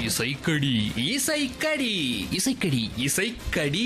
இசைக்கடி இசைக்கடி இசைக்கடி இசைக்கடி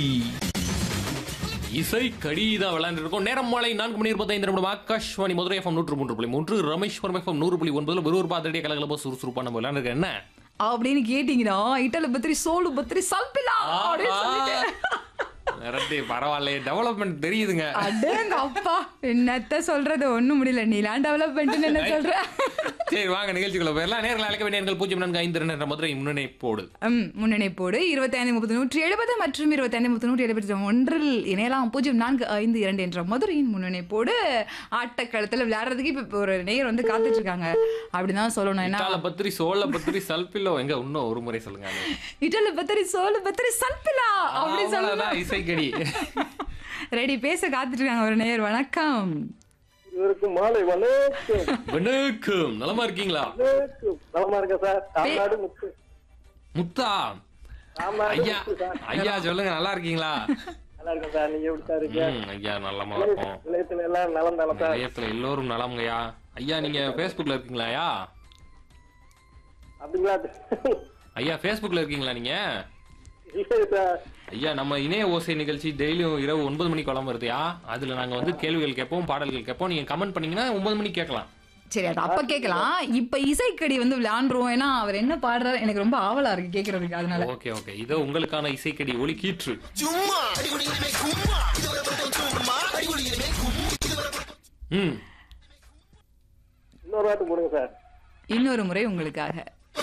இசைக்கடி தான் விளையாண்டு இருக்கோம் நேரம் மாலை நான்கு மணி இருபத்தைந்து நிமிடம் ஆகாஷ்வாணி மதுரை எஃப்எம் நூற்று மூன்று புள்ளி மூன்று ரமேஸ்வரம் எஃப்எம் நூறு புள்ளி ஒன்பதுல ஒரு ஒரு பாத்திரடிய கலகலப்போ சுறுசுறுப்பா நம்ம விளையாண்டுருக்க என்ன அப்படின்னு கேட்டீங்கன்னா இட்டல பத்திரி சோளு பத்திரி சல்பிலா அப்படின்னு சொல்லிட்டு ரெட்டி பரவாயில்லையே டெவலப்மெண்ட் தெரியுதுங்க அடேங்க அப்பா என்னத்த சொல்றது ஒண்ணும் முடியல நீலாம் டெவலப்மெண்ட் என்ன சொல்ற சரி வாங்க நிகழ்ச்சிக்குள்ள போயிடலாம் நேரில் அழைக்க வேண்டிய எண்கள் பூஜ்ஜியம் நான்கு ஐந்து ரெண்டு என்ற மதுரை முன்னணிப்போடு ம், முன்னணிப்போடு இருபத்தி ஐந்து முப்பது நூற்றி எழுபது மற்றும் இருபத்தி ஐந்து முப்பது நூற்றி எழுபத்தி ஒன்றில் இணையலாம் பூஜ்ஜியம் நான்கு ஐந்து இரண்டு என்ற மதுரையின் முன்னணிப்போடு ஆட்டக்களத்தில் விளையாடுறதுக்கு இப்ப ஒரு நேயர் வந்து காத்துட்டு இருக்காங்க அப்படிதான் சொல்லணும் ஏன்னா இட்டால பத்திரி சோழ பத்திரி சல்பில்லோ எங்க இன்னும் ஒரு முறை சொல்லுங்க அது. இட்டல பத்திரி சோளு பத்திரி சல்பிலா அப்படி அவ்வளவுதான் சொல்லலாம் இசைக்கடி ரெடி பேச காத்துட்டு இருக்காங்க ஒரு நேயர் வணக்கம் இவருக்கு மாலை வணக்கம் வணக்கம் நலமா இருக்கீங்களா வணக்கம் நலமா இருக்க சார் தமிழ்நாடு முத்து முத்தா தமிழ்நாடு ஐயா முத்து சார் ஐயா சொல்லுங்க நல்லா இருக்கீங்களா நல்லா இருக்கேன் சார் நீங்க எப்படி சார் இருக்கீங்க ம், ஐயா நல்லமா இருக்கும் நிலையத்துல எல்லாம் நலம் தானே சார் நிலையத்துல எல்லோரும் நலம்ங்கய்யா ஐயா நீங்க Facebookல இருக்கீங்களா ஐயா அப்படிங்களா ஐயா Facebookல இருக்கீங்களா நீங்க இல்லை சார் ஐயா நம்ம இணைய ஓசை நிகழ்ச்சி டெய்லியும் இரவு ஒன்பது மணிக்கு குழம்பு வருதுயா அதுல நாங்க வந்து கேள்விகள் கேட்போம் பாடல்கள் கேட்போம் நீங்க கமெண்ட் பண்ணீங்கன்னா ஒன்பது மணிக்கு கேட்கலாம் சரி அது அப்ப கேட்கலாம் இப்ப இசைக்கடி வந்து விளையாண்டுருவோம் ஏன்னா அவர் என்ன பாடுறாரு எனக்கு ரொம்ப ஆவலா இருக்கு கேக்குறதுக்கு அதனால ஓகே ஓகே இதோ உங்களுக்கான இசைக்கடி ஒலி கீற்று ம் இன்னொரு வாட்டு போடுங்க சார் இன்னொரு முறை உங்களுக்காக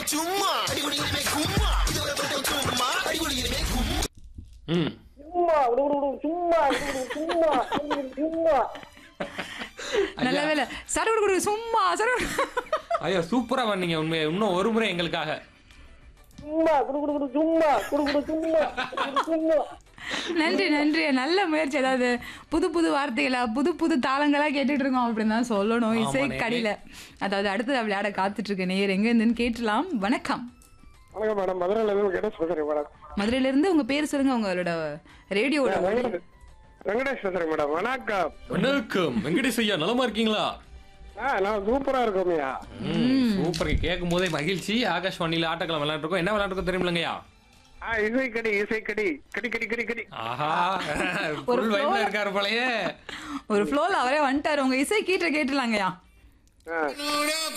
ம் சும்மா விடு விடு விடு சும்மா விடு விடு சும்மா விடு விடு சும்மா நல்ல வேலை சர குடு சும்மா சர ஐயா சூப்பரா பண்ணீங்க உண்மையை இன்னும் ஒரு முறை எங்களுக்காக சும்மா குடு குடு குடு சும்மா குடு குடு சும்மா குடு குடு சும்மா நன்றி நன்றி நல்ல முயற்சி அதாவது புது புது வார்த்தைகளா புது புது தாளங்களா கேட்டுட்டு இருக்கோம் அப்படின்னு தான் சொல்லணும் ஆமா, இசை நேரே. கடியில அதாவது அடுத்தது விளையாட காத்துட்டு இருக்க நேயர் எங்க இருந்துன்னு கேட்டலாம் வணக்கம் வணக்கம் மேடம் மதுரையில இருந்து கணேஷ் பேசுறேன் மேடம் மதுரையில இருந்து உங்க பேர் சொல்லுங்க உங்களோட ரேடியோட ஒலி. வெங்கடேஷ் பேசுறேன் மேடம் வணக்கம் வணக்கம் வெங்கடேஷ் ஐயா நலமா இருக்கீங்களா ஆ நான் சூப்பரா இருக்கோம்யா ம் சூப்பர் கேட்கும் போதே மகிழ்ச்சி ஆகாஷ்வாணியில ஆட்டக்களம் விளையாண்டுருக்கோம் என்ன விளையாண்டுருக்கோம் தெரியுமில்லங்கய்யா ஆ இசைக்கடி இசைக்கடி கடி கடி கடி கடி ஆஹா ஃபுல் வைப்ல இருக்காரு போலயே ஒரு ஃப்ளோல அவரே வந்துட்டாரு உங்க இசை கீட்ட கேட்டுலாங்கயா ஆ